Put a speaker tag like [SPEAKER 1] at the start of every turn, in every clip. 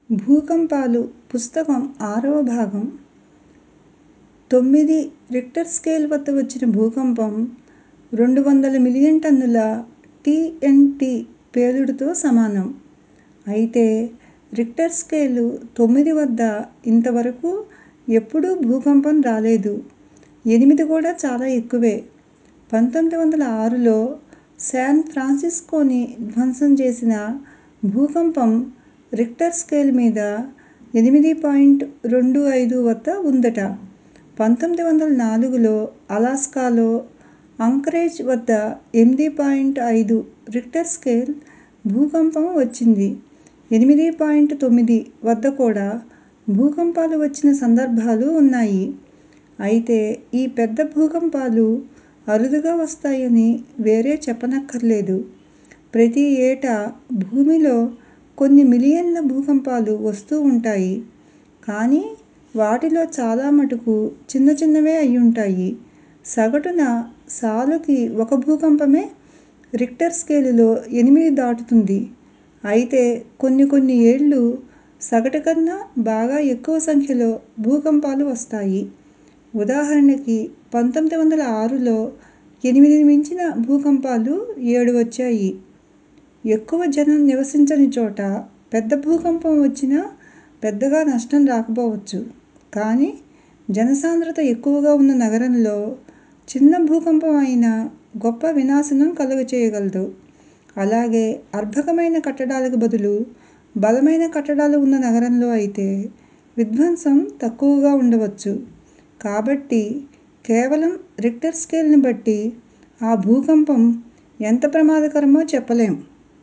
[SPEAKER 1] భూకంపాలు పుస్తకం ఆరవ భాగం తొమ్మిది రిక్టర్ స్కేల్ వద్ద వచ్చిన భూకంపం రెండు వందల మిలియన్ టన్నుల టీఎన్టీ పేలుడుతో సమానం. అయితే రిక్టర్ స్కేలు తొమ్మిది వద్ద ఇంతవరకు ఎప్పుడూ భూకంపం రాలేదు. ఎనిమిది కూడా చాలా ఎక్కువే. పంతొమ్మిది వందల ఆరులో శాన్ ఫ్రాన్సిస్కోని ధ్వంసం చేసిన భూకంపం రిక్టర్ స్కేల్ మీద ఎనిమిది పాయింట్ రెండు ఐదు వద్ద ఉందట. పంతొమ్మిది వందల నాలుగులో అలాస్కాలో అంకరేజ్ వద్ద ఎనిమిది పాయింట్ ఐదు రిక్టర్ స్కేల్ భూకంపం వచ్చింది. ఎనిమిది పాయింట్ తొమ్మిది వద్ద కూడా భూకంపాలు వచ్చిన సందర్భాలు ఉన్నాయి. అయితే ఈ పెద్ద భూకంపాలు అరుదుగా వస్తాయని వేరే చెప్పనక్కర్లేదు. ప్రతి ఏటా భూమిలో కొన్ని మిలియన్ల భూకంపాలు వస్తూ ఉంటాయి. కానీ వాటిలో చాలా మటుకు చిన్న చిన్నవే అయ్యుంటాయి. సగటున సాలుకి ఒక భూకంపమే రిక్టర్ స్కేలులో ఎనిమిది దాటుతుంది. అయితే కొన్ని కొన్ని ఏళ్లు సగటు కన్నా బాగా ఎక్కువ సంఖ్యలో భూకంపాలు వస్తాయి. ఉదాహరణకి పంతొమ్మిది వందల ఆరులో ఎనిమిదిని మించిన భూకంపాలు ఏడు వచ్చాయి. ఎక్కువ జనం నివసించని చోట పెద్ద భూకంపం వచ్చినా పెద్దగా నష్టం రాకపోవచ్చు. కానీ జనసాంద్రత ఎక్కువగా ఉన్న నగరంలో చిన్న భూకంపం అయినా గొప్ప వినాశనం కలుగచేయగలదు. అలాగే అర్భకమైన కట్టడాలకు బదులు బలమైన కట్టడాలు ఉన్న నగరంలో అయితే విధ్వంసం తక్కువగా ఉండవచ్చు. కాబట్టి కేవలం రిక్టర్ స్కేలుని బట్టి ఆ భూకంపం ఎంత ప్రమాదకరమో చెప్పలేం.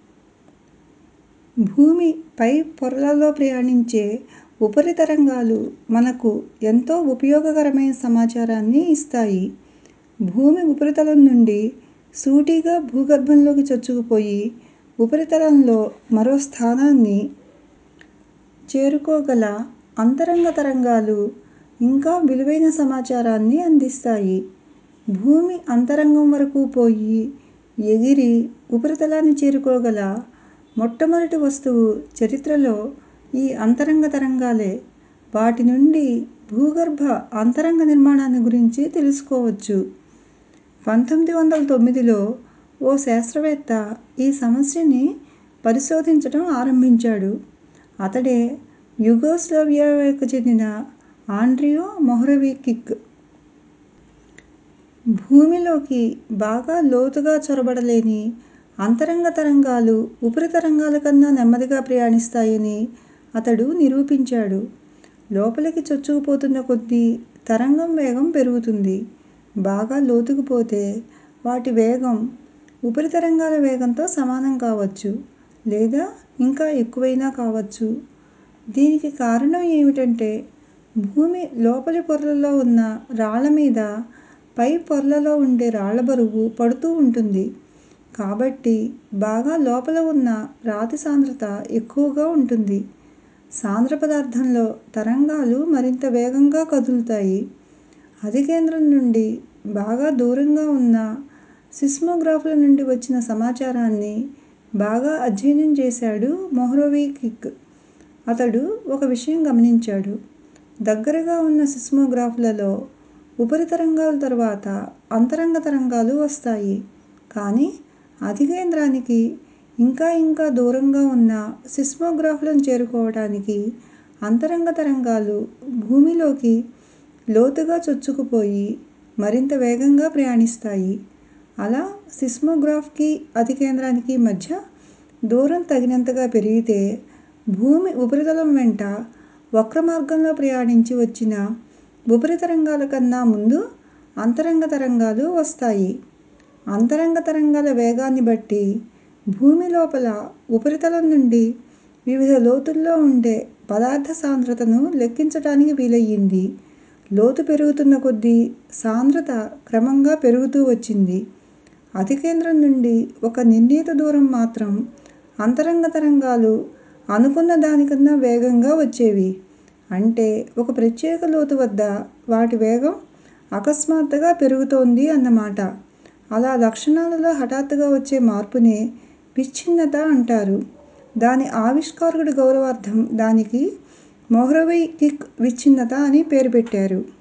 [SPEAKER 1] భూమి పై పొరలలో ప్రయాణించే ఉపరితరంగాలు మనకు ఎంతో ఉపయోగకరమైన సమాచారాన్ని ఇస్తాయి. భూమి ఉపరితలం నుండి సూటిగా భూగర్భంలోకి చొచ్చుకుపోయి ఉపరితలంలో మరో స్థానాన్ని చేరుకోగల అంతరంగ తరంగాలు ఇంకా విలువైన సమాచారాన్ని అందిస్తాయి. భూమి అంతరంగం వరకు పోయి ఎగిరి ఉపరితలాన్ని చేరుకోగల మొట్టమొదటి వస్తువు చరిత్రలో ఈ అంతరంగ తరంగాలే. వాటి నుండి భూగర్భ అంతరంగ నిర్మాణాన్ని గురించి తెలుసుకోవచ్చు. పంతొమ్మిది వందల తొమ్మిదిలో ఓ శాస్త్రవేత్త ఈ సమస్యని పరిశోధించటం ఆరంభించాడు. అతడే యుగోస్లావియాకు చెందిన ఆండ్రియో మొహ్రవీకిక్. భూమిలోకి బాగా లోతుగా చొరబడలేని అంతరంగ తరంగాలు ఉపరి తరంగాల కన్నా నెమ్మదిగా ప్రయాణిస్తాయని అతడు నిరూపించాడు. లోపలికి చొచ్చుకుపోతున్న కొద్దీ తరంగం వేగం పెరుగుతుంది. బాగా లోతుకు పోతే వాటి వేగం ఉపరి తరంగాల వేగంతో సమానం కావచ్చు. లేదా ఇంకా ఎక్కువైనా కావచ్చు. దీనికి కారణం ఏమిటంటే భూమి లోపలి పొరలలో ఉన్న రాళ్ళ మీద పై పొరలలో ఉండే రాళ్ళ బరువు పడుతూ ఉంటుంది. కాబట్టి బాగా లోపల ఉన్న రాతి సాంద్రత ఎక్కువగా ఉంటుంది. సాంద్ర పదార్థంలో తరంగాలు మరింత వేగంగా కదులుతాయి. అధికేంద్రం నుండి బాగా దూరంగా ఉన్న సిస్మోగ్రాఫ్ల నుండి వచ్చిన సమాచారాన్ని బాగా అధ్యయనం చేశాడు మొహ్రవీకిక్. అతడు ఒక విషయం గమనించాడు. దగ్గరగా ఉన్న సిస్మోగ్రాఫ్లలో ఉపరి తరంగాలు తరువాత అంతరంగ తరంగాలు వస్తాయి. కానీ అధికేంద్రానికి ఇంకా ఇంకా దూరంగా ఉన్న సిస్మోగ్రాఫ్లను చేరుకోవటానికి అంతరంగ తరంగాలు భూమిలోకి లోతుగా చొచ్చుకుపోయి మరింత వేగంగా ప్రయాణిస్తాయి. అలా సిస్మోగ్రాఫ్ కి అధికేంద్రానికి మధ్య దూరం తగినంతగా పెరిగితే భూమి ఉపరితలం వెంట వక్రమార్గంలో ప్రయాణించి వచ్చిన ఉపరి తరంగాల కన్నా ముందు అంతరంగ తరంగాలు వస్తాయి. అంతరంగ తరంగాల వేగాన్ని బట్టి భూమి లోపల ఉపరితలం నుండి వివిధ లోతుల్లో ఉండే పదార్థ సాంద్రతను లెక్కించటానికి వీలయ్యింది. లోతు పెరుగుతున్న కొద్దీ సాంద్రత క్రమంగా పెరుగుతూ వచ్చింది. అధికేంద్రం నుండి ఒక నిర్ణీత దూరం మాత్రం అంతరంగ తరంగాలు అనుకున్న దానికన్నా వేగంగా వచ్చేవి. అంటే ఒక ప్రత్యేక లోతు వద్ద వాటి వేగం అకస్మాత్తుగా పెరుగుతోంది అన్నమాట. అలా లక్షణాలలో హఠాత్తుగా వచ్చే మార్పునే విచ్ఛిన్నత అంటారు. దాని ఆవిష్కారకుడి గౌరవార్థం దానికి మొహ్రవీ కిక్ విచ్ఛిన్నత అని పేరు పెట్టారు